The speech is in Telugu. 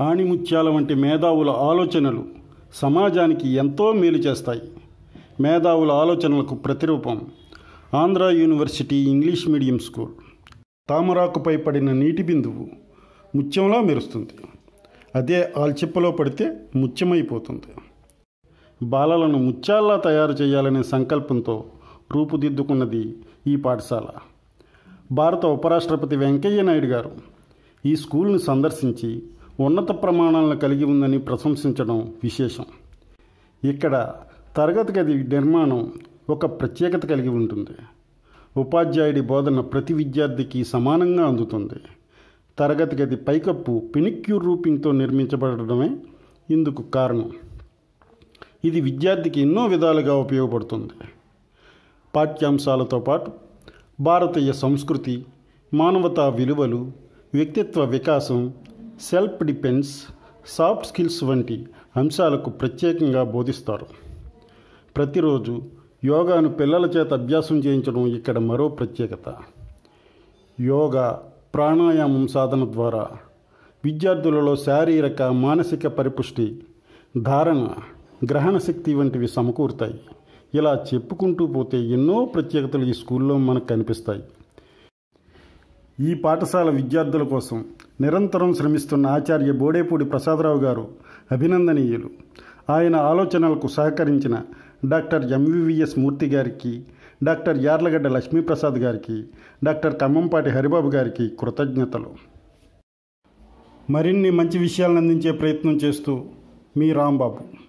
ఆణిముత్యాల వంటి మేధావుల ఆలోచనలు సమాజానికి ఎంతో మేలు చేస్తాయి మేధావుల ఆలోచనలకు ప్రతిరూపం Andhra university English medium school తామరాకుపై పడిన నీటి బిందువు ముత్యంలా మెరుస్తుంది అదే ఆల్చిప్పలో పడితే ముత్యమైపోతుంది బాలలను ముత్యాల్లా తయారు చేయాలనే సంకల్పంతో రూపుదిద్దుకున్నది ఈ పాఠశాల భారత ఉపరాష్ట్రపతి వెంకయ్య నాయుడు గారు ఈ స్కూల్ని సందర్శించి ఉన్నత ప్రమాణాలను కలిగి ఉందని ప్రశంసించడం విశేషం ఇక్కడ తరగతి గది నిర్మాణం ఒక ప్రత్యేకత కలిగి ఉంటుంది ఉపాధ్యాయుడి బోధన ప్రతి విద్యార్థికి సమానంగా అందుతుంది తరగతి గది పైకప్పు పినిక్యూర్ రూపింగ్తో నిర్మించబడడమే ఇందుకు కారణం ఇది విద్యార్థికి ఎన్నో విధాలుగా ఉపయోగపడుతుంది పాఠ్యాంశాలతో పాటు భారతీయ సంస్కృతి మానవతా విలువలు వ్యక్తిత్వ వికాసం సెల్ఫ్ డిఫెన్స్ సాఫ్ట్ స్కిల్స్ వంటి అంశాలకు ప్రత్యేకంగా బోధిస్తారు ప్రతిరోజు యోగాను పిల్లల చేత అభ్యాసం చేయించడం ఇక్కడ మరో ప్రత్యేకత యోగా ప్రాణాయామం సాధన ద్వారా విద్యార్థులలో శారీరక మానసిక పరిపుష్టి ధారణ గ్రహణ శక్తి వంటివి సమకూరుతాయి ఇలా చెప్పుకుంటూ పోతే ఎన్నో ప్రత్యేకతలు ఈ స్కూల్లో మనకు కనిపిస్తాయి ఈ పాఠశాల విద్యార్థుల కోసం నిరంతరం శ్రమిస్తున్న ఆచార్య బోడేపూడి ప్రసాదరావు గారు అభినందనీయులు ఆయన ఆలోచనలకు సహకరించిన డాక్టర్ ఎంవివిఎస్ మూర్తి గారికి డాక్టర్ యార్లగడ్డ లక్ష్మీప్రసాద్ గారికి డాక్టర్ కమ్మంపాటి హరిబాబు గారికి కృతజ్ఞతలు మరిన్ని మంచి విషయాలను అందించే ప్రయత్నం చేస్తూ మీ రాంబాబు